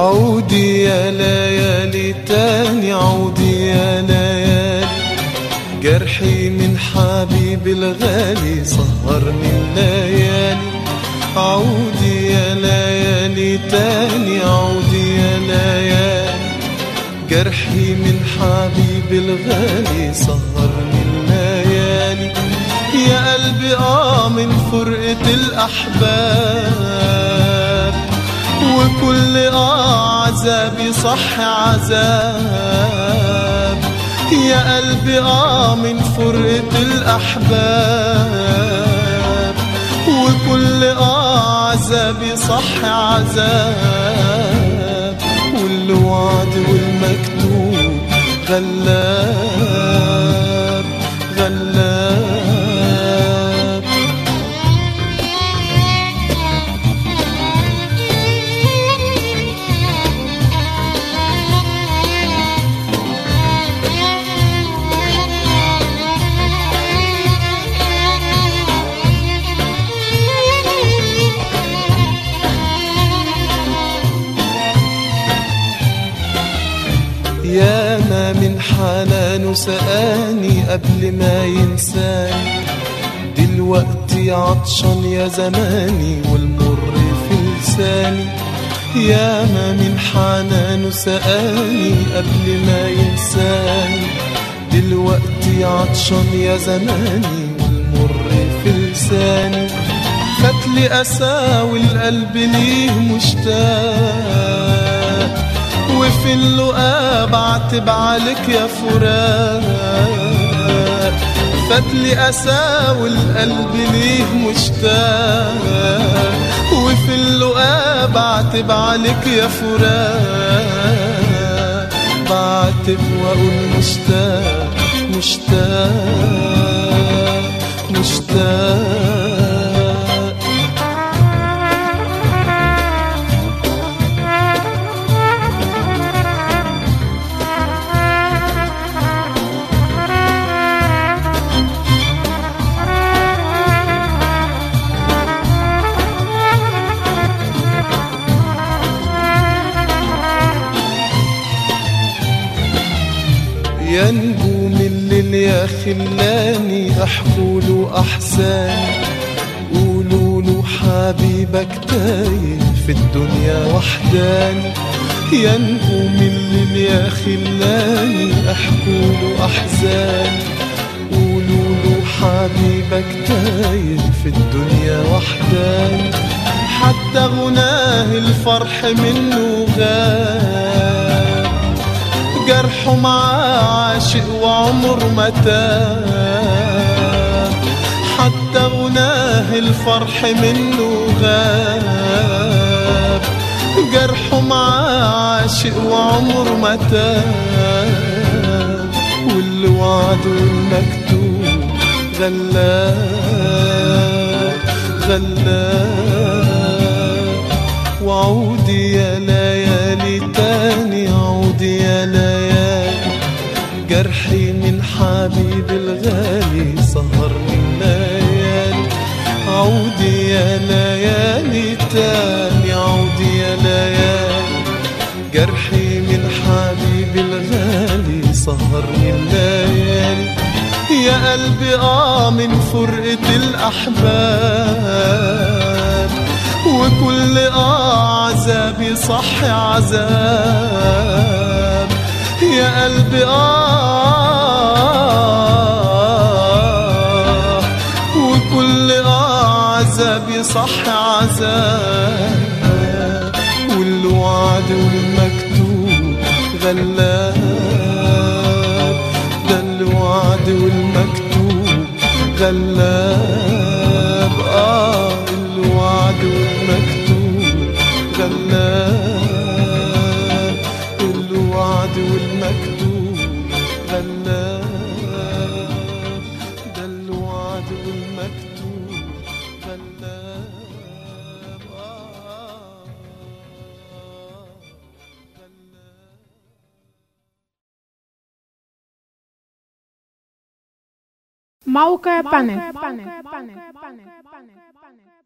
عودي يا ليالي تاني عودي يا ليالي جرحي من حبيبي الغالي سهرني الليالي عودي يا ليالي تاني عودي يا ليالي جرحي من حبيبي الغالي سهرني الليالي يا قلبي اه من فرقة الأحباب وكل اه عذابي صح عذاب يا قلبي اه من فرقة الأحباب وكل اه عذابي صح عذاب والوعد والمكتوب غلاب غلاب يا ما من حنان سقاني قبل ما ينساني دلوقتي عطشان يا زماني والمر في لساني يا ما من حنان سقاني قبل ما ينساني دلوقتي عطشان يا زماني والمر في لساني فتلي أساوي القلب ليه مشتاق وفي اللقا بعتب عليك يا فراق فتلي أساوي القلب ليه مشتاق وفي اللقا بعتب عليك يا فراق بعتب وأقول مشتاق مشتاق مشتاق يا نجوم الليل يا خلاني احكوا له احزاني قولوا له حبيبك تايه في الدنيا وحداني يا نجوم الليل يا خلاني احكوا له احزاني قولوا له حبيبك تايه في الدنيا وحداني حتى غناه الفرح منه غاب جرحه معاه عاشق وعمر ما تاب حتى غناه الفرح منه غاب جرحه معاه عاشق وعمر ما تاب واللي وعده المكتوب غلاب غلاب وعودي يا ليالي تاني عودي يا ليالي جرحي من حبيبي الغالي سهرني الليالي عودي يا ليالي تاني عودي يا ليالي جرحي من حبيبي الغالي سهرني الليالي يا قلبي اه من فرقة الأحباب وكل اه عذابي صح عذاب يا قلبي اه وكل اه عذابي صح عذاب والوعد والمكتوب غلاب ده الوعد والمكتوب غلاب اه الوعد والمكتوب غلاب الوعد والمكتوب غلاب ده الوعد والمكتوب غلاب آه غلاب موقع بانل